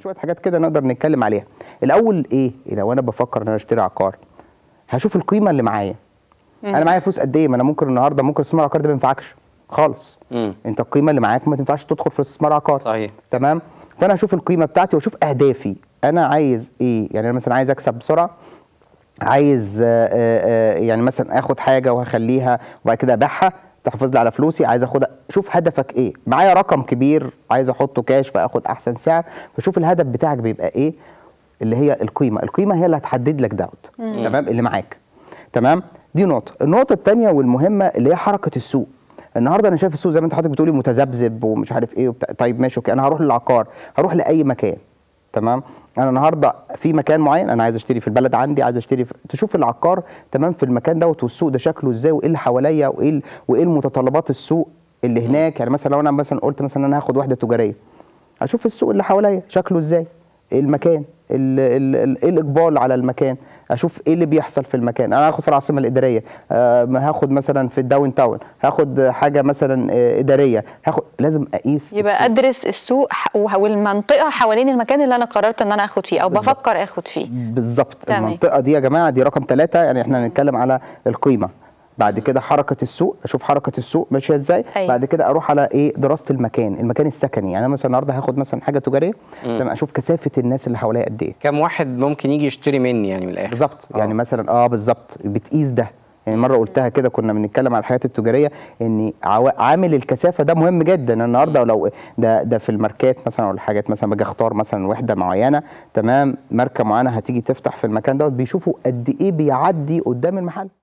شويه حاجات كده نقدر نتكلم عليها الاول ايه لو انا بفكر ان انا اشتري عقار هشوف القيمه اللي معايا انا معايا فلوس قد ايه ما انا ممكن النهارده ممكن استثمار عقار ده ما ينفعكش خالص مم. انت القيمه اللي معاك ما تنفعش تدخل في استثمار عقار صحيح. تمام فانا اشوف القيمه بتاعتي واشوف اهدافي انا عايز ايه يعني انا مثلا عايز اكسب بسرعه عايز آه، آه، آه، يعني مثلا اخد حاجه وهخليها وبعد كده ابيعها تحافظ لي على فلوسي عايز اخدها شوف هدفك ايه معايا رقم كبير عايز احطه كاش فاخد احسن سعر فشوف الهدف بتاعك بيبقى ايه اللي هي القيمه القيمه هي اللي هتحدد لك دوت تمام اللي معاك تمام دي نقطه النقطه الثانيه والمهمه اللي هي حركه السوق النهارده انا شايف السوق زي ما انت حضرتك بتقولي متذبذب ومش عارف ايه وبتاع. طيب ماشي اوكي انا هروح للعقار هروح لاي مكان تمام انا النهارده في مكان معين انا عايز اشتري في البلد عندي عايز اشتري في... تشوف العقار تمام في المكان دوت والسوق ده شكله ازاي وايه اللي حواليا وايه ال- وايه المتطلبات السوق اللي هناك يعني مثلا لو انا مثلا قلت مثلا انا هاخد وحده تجاريه اشوف السوق اللي حواليا شكله ازاي إيه المكان ال ال ال ايه الاقبال على المكان اشوف ايه اللي بيحصل في المكان انا هاخد في العاصمه الاداريه آه هاخد مثلا في الداون تاون هاخد حاجه مثلا آه اداريه هاخد لازم اقيس يبقى السوق. ادرس السوق ح- وه- والمنطقه حوالين المكان اللي انا قررت ان انا اخد فيه او بالظبط. بفكر اخد فيه بالظبط تمام. المنطقه دي يا جماعه دي رقم ثلاثة يعني احنا هنتكلم على القيمه بعد كده حركه السوق اشوف حركه السوق ماشيه ازاي أيوة. بعد كده اروح على ايه دراسه المكان المكان السكني يعني انا مثلا النهارده هاخد مثلا حاجه تجاريه لما اشوف كثافه الناس اللي حواليا قد ايه كم واحد ممكن يجي يشتري مني يعني من الاخر بالظبط آه. يعني مثلا اه بالظبط بتقيس ده يعني مره قلتها كده كنا بنتكلم على الحاجات التجاريه ان عوا- عامل الكثافه ده مهم جدا النهارده لو ده ده في الماركات مثلا ولا حاجات مثلا باجي اختار مثلا وحده معينه تمام ماركه معينه هتيجي تفتح في المكان دوت بيشوفوا قد ايه بيعدي قدام المحل